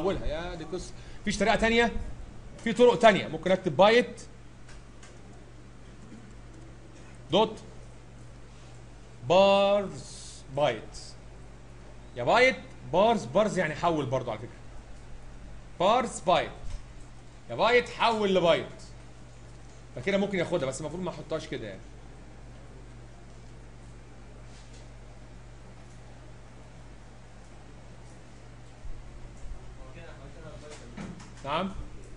اولها يا دي قصه مفيش طريقه تانية في طرق تانية ممكن اكتب بايت دوت بارز بايت يا بايت بارز بارز يعني حول برضو على فكره بارز بايت يا بايت حول لبايت فكده ممكن ياخدها بس المفروض ما احطهاش كده يعني نعم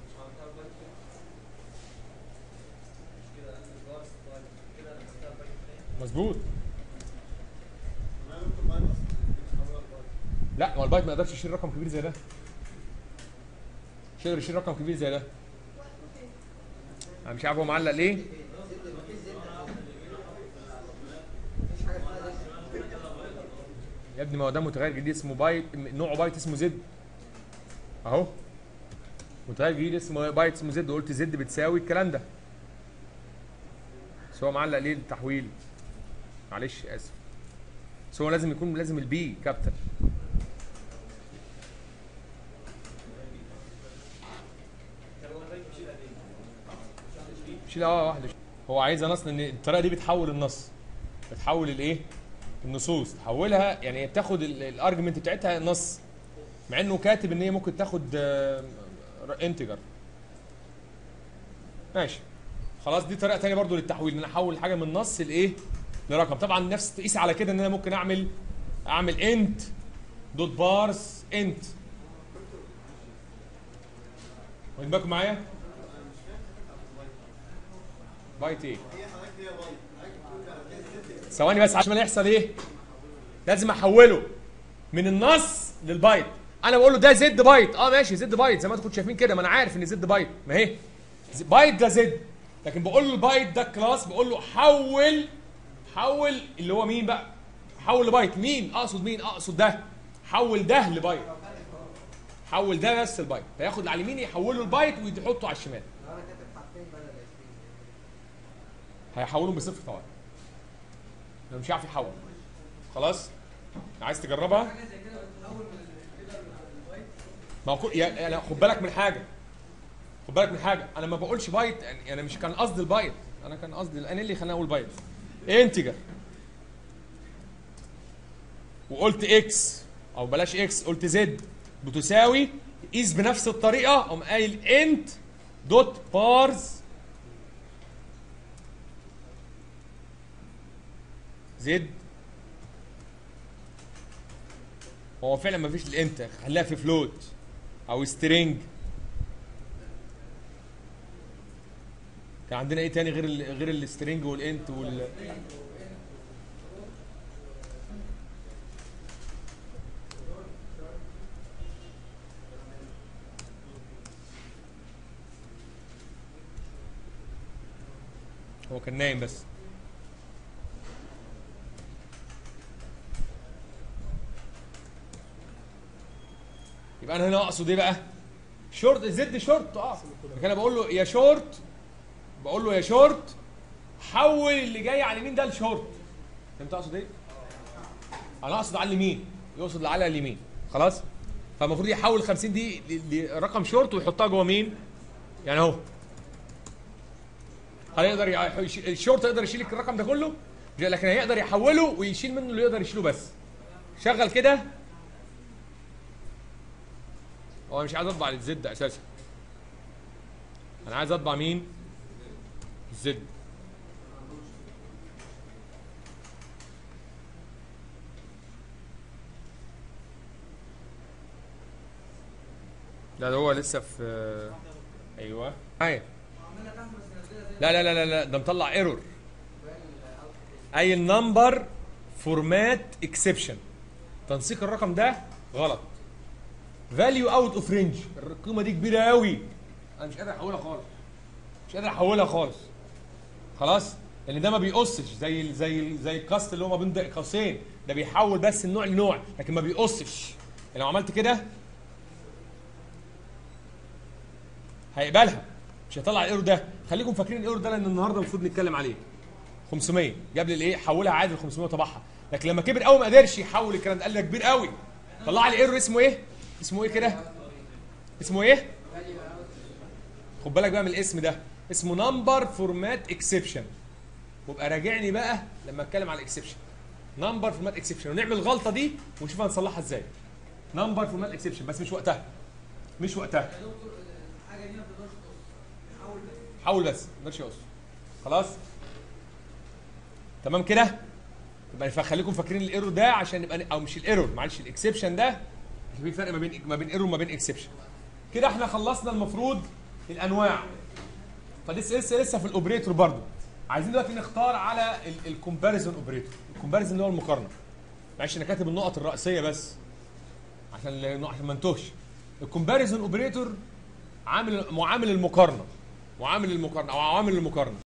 مظبوط لا ما هو البايت ما يقدرش يشيل رقم كبير زي ده مش يقدر يشيل رقم كبير زي ده انا مش عارف هو معلق ليه يا ابني ما هو ده متغير جديد اسمه بايت نوعه بايت اسمه زد اهو متغير جديد اسمه بايت اسمه زد وقلت زد بتساوي الكلام ده بس هو معلق ليه التحويل معلش اسف بس هو لازم يكون لازم البي كابتن شيل اه واحده هو عايزها نص لان الطريقه دي بتحول النص بتحول الايه النصوص تحولها يعني بتاخد الارجمنت بتاعتها نص مع انه كاتب ان هي ممكن تاخد انتجر ماشي خلاص دي طريقه تانية برضو للتحويل ان انا احول حاجه من نص لايه لرقم طبعا نفس تقيس على كده ان انا ممكن اعمل اعمل انت دوت بارس انت واخدين بالكم معايا بايت ايه ثواني بس عشان يحصل ايه لازم احوله من النص للبايت انا بقول له ده زد بايت اه ماشي زد بايت زي ما انتم كنتوا شايفين كده ما انا عارف ان زد بايت ما هي ز- بايت ده زد لكن بقول له البايت ده كلاس بقول له حول حول اللي هو مين بقى حول لبايت مين اقصد مين اقصد ده حول ده لبايت حول ده بس البايت فياخد اللي على اليمين يحوله لبايت ويحطه على الشمال لو انا كاتب حرفين بدل 20 هيحولهم بصفر طبعا لو مش عارف يحول خلاص عايز تجربها حاجه زي كده بتتحول من الفيجر للبايت ما هو كل- يا يعني خد بالك من حاجه خد بالك من حاجه انا ما بقولش بايت يعني انا مش كان قصدي البايت انا كان قصدي انا اللي خلاني اقول بايت انتجر وقلت اكس او بلاش اكس قلت زد بتساوي قيس بنفس الطريقه اقوم قايل انت دوت بارز زد هو فعلا ما فيش الانت خليها في فلوت او سترينج كان عندنا ايه تاني غير ال غير السترينج والانت وال هو كان نايم بس يبقى انا هنا اقصد ايه بقى؟ شورت زد شورت اه لكن انا بقول له يا شورت بقول له يا شورت حول اللي جاي على اليمين ده لشورت فهمت اقصد ايه؟ انا اقصد على اليمين يقصد اللي على اليمين خلاص؟ فالمفروض يحول 50 دي ل- لرقم شورت ويحطها جوه مين؟ يعني اهو هل يقدر يع- يش- الشورت يقدر يشيل الرقم ده كله؟ لكن هيقدر يحوله ويشيل منه اللي يقدر يشيله بس شغل كده هو مش عايز اطبع الزد اساسا انا عايز اطبع مين الزد لا ده هو لسه في ايوه معايا لا لا لا لا لا ده مطلع ايرور اي النمبر فورمات اكسبشن تنسيق الرقم ده غلط فاليو اوت اوف رينج القيمه دي كبيره قوي انا مش قادر احولها خالص مش قادر احولها خالص خلاص لان ده ما بيقصش زي زي زي الكاست اللي هو ما بين ده قوسين ده بيحول بس النوع لنوع لكن ما بيقصش يعني لو عملت كده هيقبلها مش هيطلع الايرور ده خليكم فاكرين الايرور ده لان النهارده المفروض نتكلم عليه 500 جاب لي الايه حولها عادي ل 500 وطبعها لكن لما كبر قوي ما قدرش يحول الكلام ده قال لي ده كبير قوي طلع لي ايرور اسمه ايه اسمه ايه كده اسمه ايه خد بالك بقى من الاسم ده اسمه نمبر فورمات اكسبشن وابقى راجعني بقى لما اتكلم على الاكسبشن نمبر فورمات اكسبشن ونعمل الغلطه دي ونشوف هنصلحها ازاي نمبر فورمات اكسبشن بس مش وقتها مش وقتها يا دكتور الحاجه دي ما بتقدرش تقص حاول بس حاول بس ما تقدرش يقص خلاص تمام كده يبقى خليكم فاكرين الايرور ده عشان نبقى او مش الايرور معلش الاكسبشن ده عشان في فرق ما بين ما بين ايرور وما بين اكسبشن كده احنا خلصنا المفروض الانواع فلسه لسه لسه في الاوبريتور برضو عايزين دلوقتي نختار على الكومباريزون اوبريتور الكومباريزون اللي هو المقارنه معلش انا كاتب النقط الرئيسيه بس عشان عشان ما انتوش الكومباريزون اوبريتور عامل معامل المقارنه معامل المقارنه او عوامل المقارنه